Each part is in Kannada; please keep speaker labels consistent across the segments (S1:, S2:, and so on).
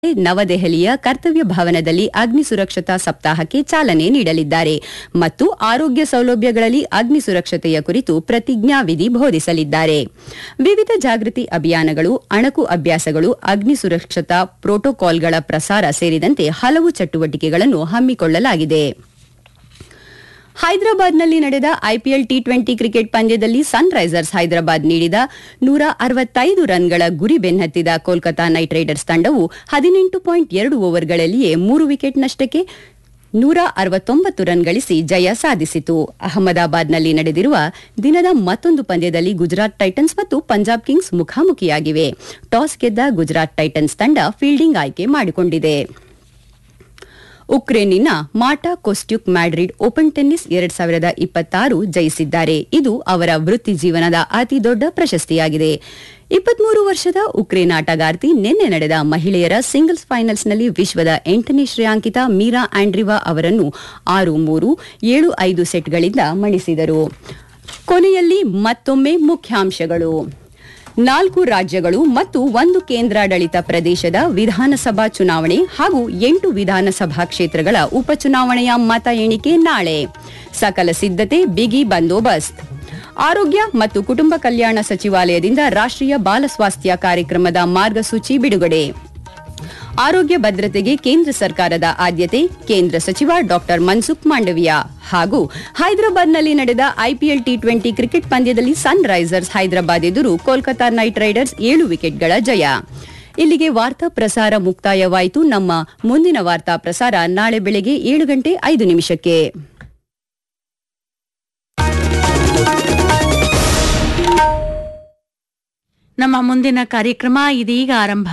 S1: ನವದೆಹಲಿಯ ಕರ್ತವ್ಯ ಭವನದಲ್ಲಿ ಅಗ್ನಿ ಸುರಕ್ಷತಾ ಸಪ್ತಾಹಕ್ಕೆ ಚಾಲನೆ ನೀಡಲಿದ್ದಾರೆ ಮತ್ತು ಆರೋಗ್ಯ ಸೌಲಭ್ಯಗಳಲ್ಲಿ ಅಗ್ನಿ ಸುರಕ್ಷತೆಯ ಕುರಿತು ಪ್ರತಿಜ್ಞಾವಿಧಿ ಬೋಧಿಸಲಿದ್ದಾರೆ ವಿವಿಧ ಜಾಗೃತಿ ಅಭಿಯಾನಗಳು ಅಣಕು ಅಭ್ಯಾಸಗಳು ಅಗ್ನಿ ಸುರಕ್ಷತಾ ಪ್ರೋಟೋಕಾಲ್ಗಳ ಪ್ರಸಾರ ಸೇರಿದಂತೆ ಹಲವು ಚಟುವಟಿಕೆಗಳನ್ನು ಹಮ್ಮಿಕೊಳ್ಳಲಾಗಿದೆ ಹೈದರಾಬಾದ್ನಲ್ಲಿ ನಡೆದ ಐಪಿಎಲ್ ಟಿ ಟ್ವೆಂಟಿ ಕ್ರಿಕೆಟ್ ಪಂದ್ಯದಲ್ಲಿ ಸನ್ರೈಸರ್ಸ್ ಹೈದರಾಬಾದ್ ನೀಡಿದ ನೂರ ಅರವತ್ತೈದು ರನ್ಗಳ ಗುರಿ ಬೆನ್ನತ್ತಿದ ಕೋಲ್ಕತಾ ನೈಟ್ ರೈಡರ್ಸ್ ತಂಡವು ಹದಿನೆಂಟು ಪಾಯಿಂಟ್ ಎರಡು ಓವರ್ಗಳಲ್ಲಿಯೇ ಮೂರು ವಿಕೆಟ್ ನಷ್ಟಕ್ಕೆ ನೂರ ಅರವತ್ತೊಂಬತ್ತು ರನ್ ಗಳಿಸಿ ಜಯ ಸಾಧಿಸಿತು ಅಹಮದಾಬಾದ್ನಲ್ಲಿ ನಡೆದಿರುವ ದಿನದ ಮತ್ತೊಂದು ಪಂದ್ಯದಲ್ಲಿ ಗುಜರಾತ್ ಟೈಟನ್ಸ್ ಮತ್ತು ಪಂಜಾಬ್ ಕಿಂಗ್ಸ್ ಮುಖಾಮುಖಿಯಾಗಿವೆ ಟಾಸ್ ಗೆದ್ದ ಗುಜರಾತ್ ಟೈಟನ್ಸ್ ತಂಡ ಫೀಲ್ಡಿಂಗ್ ಆಯ್ಕೆ ಮಾಡಿಕೊಂಡಿದೆ ಉಕ್ರೇನಿನ Marta Kostyuk Madrid Open tennis ಎರಡ್ ಸಾವಿರದ ಇಪ್ಪತ್ತಾರು ಜಯಿಸಿದ್ದಾರೆ ಇದು ಅವರ ವೃತ್ತಿ ಜೀವನದ ಅತಿ ದೊಡ್ಡ ಪ್ರಶಸ್ತಿಯಾಗಿದೆ ಇಪ್ಪತ್ಮೂರು ವರ್ಷದ ಉಕ್ರೇನ್ ಆಟಗಾರ್ತಿ ನಿನ್ನೆ ನಡೆದ ಮಹಿಳೆಯರ ಸಿಂಗಲ್ಸ್ ಫೈನಲ್ಸ್ನಲ್ಲಿ ವಿಶ್ವದ ಎಂಟನೇ ಶ್ರೇಯಾಂಕಿತ ಮೀರಾ ಆಂಡ್ರಿವಾ ಅವರನ್ನು ಆರು ಮೂರು ಏಳು ಐದು ಸೆಟ್ಗಳಿಂದ ಮಣಿಸಿದರು ಕೊನೆಯಲ್ಲಿ ಮತ್ತೊಮ್ಮೆ ಮುಖ್ಯಾಂಶಗಳು ನಾಲ್ಕು ರಾಜ್ಯಗಳು ಮತ್ತು ಒಂದು ಕೇಂದ್ರಾಡಳಿತ ಪ್ರದೇಶದ ವಿಧಾನಸಭಾ ಚುನಾವಣೆ ಹಾಗೂ ಎಂಟು ವಿಧಾನಸಭಾ ಕ್ಷೇತ್ರಗಳ ಉಪಚುನಾವಣೆಯ ಮತ ಎಣಿಕೆ ನಾಳೆ ಸಕಲ ಸಿದ್ಧತೆ ಬಿಗಿ ಬಂದೋಬಸ್ತ್ ಆರೋಗ್ಯ ಮತ್ತು ಕುಟುಂಬ ಕಲ್ಯಾಣ ಸಚಿವಾಲಯದಿಂದ ರಾಷ್ಟ್ರೀಯ ಬಾಲ ಸ್ವಾಸ್ಥ್ಯ ಕಾರ್ಯಕ್ರಮದ ಮಾರ್ಗಸೂಚಿ ಬಿಡುಗಡೆ ಆರೋಗ್ಯ ಭದ್ರತೆಗೆ ಕೇಂದ್ರ ಸರ್ಕಾರದ ಆದ್ಯತೆ ಕೇಂದ್ರ ಸಚಿವ ಡಾಕ್ಟರ್ ಮನ್ಸುಖ್ ಮಾಂಡವಿಯಾ ಹಾಗೂ ಹೈದರಾಬಾದ್ನಲ್ಲಿ ನಡೆದ ಐಪಿಎಲ್ ಟಿ ಟ್ವೆಂಟಿ ಕ್ರಿಕೆಟ್ ಪಂದ್ಯದಲ್ಲಿ ಸನ್ ರೈಸರ್ಸ್ ಹೈದರಾಬಾದ್ ಎದುರು ಕೋಲ್ಕತಾ ನೈಟ್ ರೈಡರ್ಸ್ ಏಳು ವಿಕೆಟ್ಗಳ ಜಯ ಇಲ್ಲಿಗೆ ವಾರ್ತಾ ಪ್ರಸಾರ ಮುಕ್ತಾಯವಾಯಿತು ನಮ್ಮ ಮುಂದಿನ ವಾರ್ತಾ ಪ್ರಸಾರ ನಾಳೆ ಬೆಳಗ್ಗೆ ಏಳು ಗಂಟೆ ಐದು ನಿಮಿಷಕ್ಕೆ
S2: ನಮ್ಮ ಮುಂದಿನ ಕಾರ್ಯಕ್ರಮ ಇದೀಗ ಆರಂಭ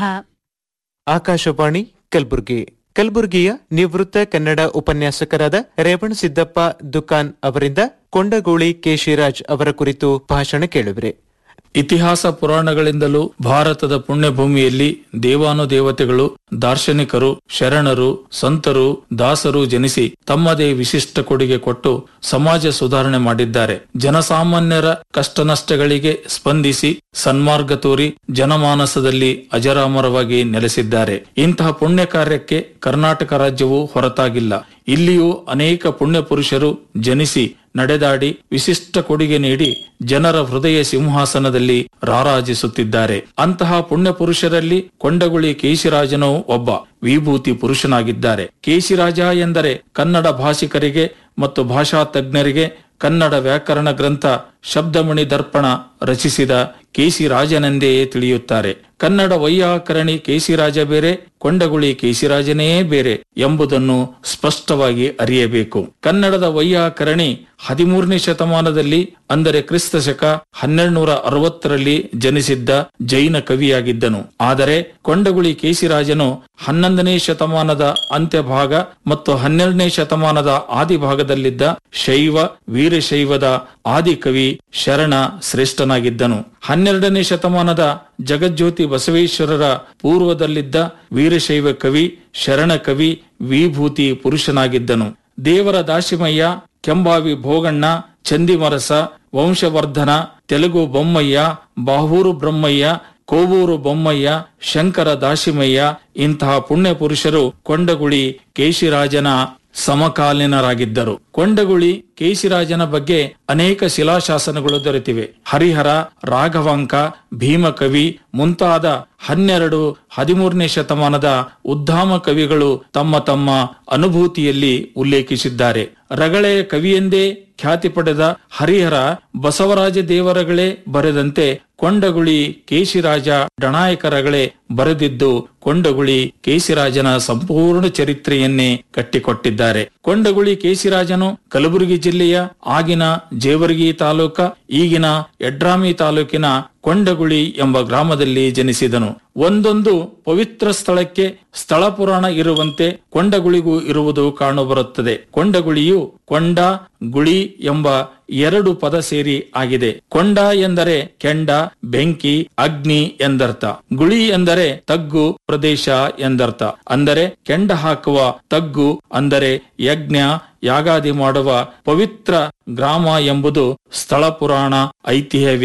S3: ಆಕಾಶವಾಣಿ ಕಲಬುರಗಿ ಕಲಬುರಗಿಯ ನಿವೃತ್ತ ಕನ್ನಡ ಉಪನ್ಯಾಸಕರಾದ ರೇವಣ ಸಿದ್ದಪ್ಪ ದುಕಾನ್ ಅವರಿಂದ ಕೊಂಡಗೋಳಿ ಕೇಶಿರಾಜ್ ಅವರ ಕುರಿತು ಭಾಷಣ ಕೇಳುವಿರಿ
S4: ಇತಿಹಾಸ ಪುರಾಣಗಳಿಂದಲೂ ಭಾರತದ ಪುಣ್ಯಭೂಮಿಯಲ್ಲಿ ದೇವಾನುದೇವತೆಗಳು ದಾರ್ಶನಿಕರು ಶರಣರು ಸಂತರು ದಾಸರು ಜನಿಸಿ ತಮ್ಮದೇ ವಿಶಿಷ್ಟ ಕೊಡುಗೆ ಕೊಟ್ಟು ಸಮಾಜ ಸುಧಾರಣೆ ಮಾಡಿದ್ದಾರೆ ಜನಸಾಮಾನ್ಯರ ಕಷ್ಟನಷ್ಟಗಳಿಗೆ ಸ್ಪಂದಿಸಿ ಸನ್ಮಾರ್ಗ ತೋರಿ ಜನಮಾನಸದಲ್ಲಿ ಅಜರಾಮರವಾಗಿ ನೆಲೆಸಿದ್ದಾರೆ ಇಂತಹ ಪುಣ್ಯ ಕಾರ್ಯಕ್ಕೆ ಕರ್ನಾಟಕ ರಾಜ್ಯವು ಹೊರತಾಗಿಲ್ಲ ಇಲ್ಲಿಯೂ ಅನೇಕ ಪುಣ್ಯ ಪುರುಷರು ಜನಿಸಿ ನಡೆದಾಡಿ ವಿಶಿಷ್ಟ ಕೊಡುಗೆ ನೀಡಿ ಜನರ ಹೃದಯ ಸಿಂಹಾಸನದಲ್ಲಿ ರಾರಾಜಿಸುತ್ತಿದ್ದಾರೆ ಅಂತಹ ಪುಣ್ಯ ಪುರುಷರಲ್ಲಿ ಕೊಂಡಗುಳಿ ಕೇಶಿರಾಜನು ಒಬ್ಬ ವಿಭೂತಿ ಪುರುಷನಾಗಿದ್ದಾರೆ ಕೇಶಿರಾಜ ಎಂದರೆ ಕನ್ನಡ ಭಾಷಿಕರಿಗೆ ಮತ್ತು ಭಾಷಾ ತಜ್ಞರಿಗೆ ಕನ್ನಡ ವ್ಯಾಕರಣ ಗ್ರಂಥ ಶಬ್ದಮಣಿ ದರ್ಪಣ ರಚಿಸಿದ ಕೇಶಿರಾಜನೆಂದೇ ತಿಳಿಯುತ್ತಾರೆ ಕನ್ನಡ ವೈಯಾಕರಣಿ ಕೇಶಿರಾಜ ಬೇರೆ ಕೊಂಡಗುಳಿ ಕೇಶಿರಾಜನೇ ಬೇರೆ ಎಂಬುದನ್ನು ಸ್ಪಷ್ಟವಾಗಿ ಅರಿಯಬೇಕು ಕನ್ನಡದ ವೈಯಾಕರಣಿ ಹದಿಮೂರನೇ ಶತಮಾನದಲ್ಲಿ ಅಂದರೆ ಕ್ರಿಸ್ತ ಶಕ ಹನ್ನೆರಡುನೂರ ಅರವತ್ತರಲ್ಲಿ ಜನಿಸಿದ್ದ ಜೈನ ಕವಿಯಾಗಿದ್ದನು ಆದರೆ ಕೊಂಡಗುಳಿ ಕೇಶಿರಾಜನು ಹನ್ನೊಂದನೇ ಶತಮಾನದ ಅಂತ್ಯಭಾಗ ಮತ್ತು ಹನ್ನೆರಡನೇ ಶತಮಾನದ ಆದಿಭಾಗದಲ್ಲಿದ್ದ ಶೈವ ವೀರಶೈವದ ಆದಿಕವಿ ಶರಣ ಶ್ರೇಷ್ಠನಾಗಿದ್ದನು ಹನ್ನೆರಡನೇ ಶತಮಾನದ ಜಗಜ್ಯೋತಿ ಬಸವೇಶ್ವರರ ಪೂರ್ವದಲ್ಲಿದ್ದ ವೀರಶೈವ ಕವಿ ಶರಣ ಕವಿ ವಿಭೂತಿ ಪುರುಷನಾಗಿದ್ದನು ದೇವರ ದಾಶಿಮಯ್ಯ ಕೆಂಬಾವಿ ಭೋಗಣ್ಣ ಚಂದಿಮರಸ ವಂಶವರ್ಧನ ತೆಲುಗು ಬೊಮ್ಮಯ್ಯ ಬಾಹೂರು ಬ್ರಹ್ಮಯ್ಯ ಕೋವೂರು ಬೊಮ್ಮಯ್ಯ ಶಂಕರ ದಾಶಿಮಯ್ಯ ಇಂತಹ ಪುಣ್ಯ ಪುರುಷರು ಕೊಂಡಗುಳಿ ಕೇಶಿರಾಜನ ಸಮಕಾಲೀನರಾಗಿದ್ದರು ಕೊಂಡಗುಳಿ ಕೇಶಿರಾಜನ ಬಗ್ಗೆ ಅನೇಕ ಶಿಲಾಶಾಸನಗಳು ದೊರೆತಿವೆ ಹರಿಹರ ರಾಘವಾಂಕ ಭೀಮಕವಿ ಮುಂತಾದ ಹನ್ನೆರಡು ಹದಿಮೂರನೇ ಶತಮಾನದ ಉದ್ದಾಮ ಕವಿಗಳು ತಮ್ಮ ತಮ್ಮ ಅನುಭೂತಿಯಲ್ಲಿ ಉಲ್ಲೇಖಿಸಿದ್ದಾರೆ ರಗಳೆಯ ಕವಿಯೆಂದೇ ಖ್ಯಾತಿ ಪಡೆದ ಹರಿಹರ ಬಸವರಾಜ ದೇವರಗಳೇ ಬರೆದಂತೆ ಕೊಂಡಗುಳಿ ಕೇಶಿರಾಜ ಡಣಾಯಕರಗಳೇ ಬರೆದಿದ್ದು ಕೊಂಡಗುಳಿ ಕೇಶಿರಾಜನ ಸಂಪೂರ್ಣ ಚರಿತ್ರೆಯನ್ನೇ ಕಟ್ಟಿಕೊಟ್ಟಿದ್ದಾರೆ ಕೊಂಡಗುಳಿ ಕೇಶಿರಾಜನು ಕಲಬುರಗಿ ಜಿಲ್ಲೆಯ ಆಗಿನ ಜೇವರ್ಗಿ ತಾಲೂಕ ಈಗಿನ ಯಡ್ರಾಮಿ ತಾಲೂಕಿನ ಕೊಂಡಗುಳಿ ಎಂಬ ಗ್ರಾಮದಲ್ಲಿ ಜನಿಸಿದನು ಒಂದೊಂದು ಪವಿತ್ರ ಸ್ಥಳಕ್ಕೆ ಸ್ಥಳ ಪುರಾಣ ಇರುವಂತೆ ಕೊಂಡಗುಳಿಗೂ ಇರುವುದು ಕಾಣಬರುತ್ತದೆ ಕೊಂಡಗುಳಿಯು ಕೊಂಡ ಗುಳಿ ಎಂಬ ಎರಡು ಪದ ಸೇರಿ ಆಗಿದೆ ಕೊಂಡ ಎಂದರೆ ಕೆಂಡ ಬೆಂಕಿ ಅಗ್ನಿ ಎಂದರ್ಥ ಗುಳಿ ಎಂದರೆ ತಗ್ಗು ಪ್ರದೇಶ ಎಂದರ್ಥ ಅಂದರೆ ಕೆಂಡ ಹಾಕುವ ತಗ್ಗು ಅಂದರೆ ಯಜ್ಞ ಯಾಗಾದಿ ಮಾಡುವ ಪವಿತ್ರ ಗ್ರಾಮ ಎಂಬುದು ಸ್ಥಳ ಪುರಾಣ ಐತಿಹ್ಯವಿದೆ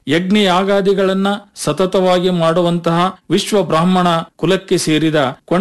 S4: ಯಜ್ಞ ಯಾಗಾದಿಗಳನ್ನ ಸತತವಾಗಿ ಮಾಡುವಂತಹ ವಿಶ್ವ ಬ್ರಾಹ್ಮಣ ಕುಲಕ್ಕೆ ಸೇರಿದ